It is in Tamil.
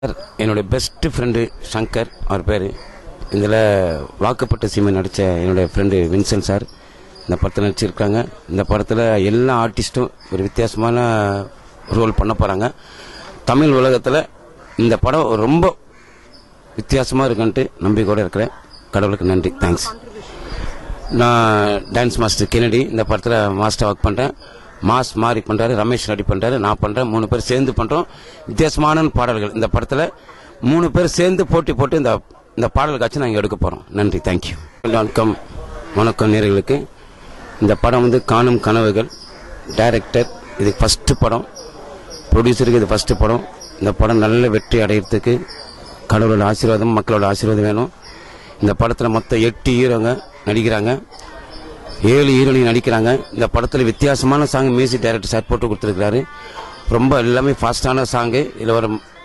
என்னுடைய பெஸ்ட் ஃப்ரெண்டு சங்கர் அவர் பேர் இதில் வாக்குப்பட்ட சீமை நடித்த என்னுடைய ஃப்ரெண்டு வின்சென்ட் சார் இந்த படத்தில் நடிச்சிருக்காங்க இந்த படத்தில் எல்லா ஆர்டிஸ்ட்டும் ஒரு வித்தியாசமான ரோல் பண்ண போகிறாங்க தமிழ் உலகத்தில் இந்த படம் ரொம்ப வித்தியாசமாக இருக்குன்ட்டு நம்பிக்கையோடு இருக்கிறேன் கடவுளுக்கு நன்றி தேங்க்ஸ் நான் டான்ஸ் மாஸ்டர் கெனடி இந்த படத்தில் மாஸ்டர் ஒர்க் பண்ணுறேன் மாஸ் மாரி பண்ணுறாரு ரமேஷ் ரெடி பண்ணுறாரு நான் பண்ணுறேன் மூணு பேர் சேர்ந்து பண்ணுறோம் வித்தியாசமான பாடல்கள் இந்த படத்தில் மூணு பேர் சேர்ந்து போட்டி போட்டு இந்த இந்த பாடல் காட்சி நாங்கள் எடுக்க போகிறோம் நன்றி தேங்க்யூ வணக்கம் வணக்கம் நேர்களுக்கு இந்த படம் வந்து காணும் கனவுகள் டைரக்டர் இது ஃபஸ்ட்டு படம் ப்ரொடியூசருக்கு இது ஃபஸ்ட்டு படம் இந்த படம் நல்ல வெற்றி அடையிறதுக்கு கடவுளோட ஆசீர்வாதம் மக்களோட ஆசீர்வாதம் வேணும் இந்த படத்தில் மொத்தம் எட்டு ஹீரோங்க நடிக்கிறாங்க ஏழு ஹீரோனி நடிக்கிறாங்க இந்த படத்தில் வித்தியாசமான சாங் மியூசிக் டைரக்டர் சார் போட்டு கொடுத்துருக்காரு ரொம்ப எல்லாமே ஃபாஸ்டான சாங்கு இதில் ஒரு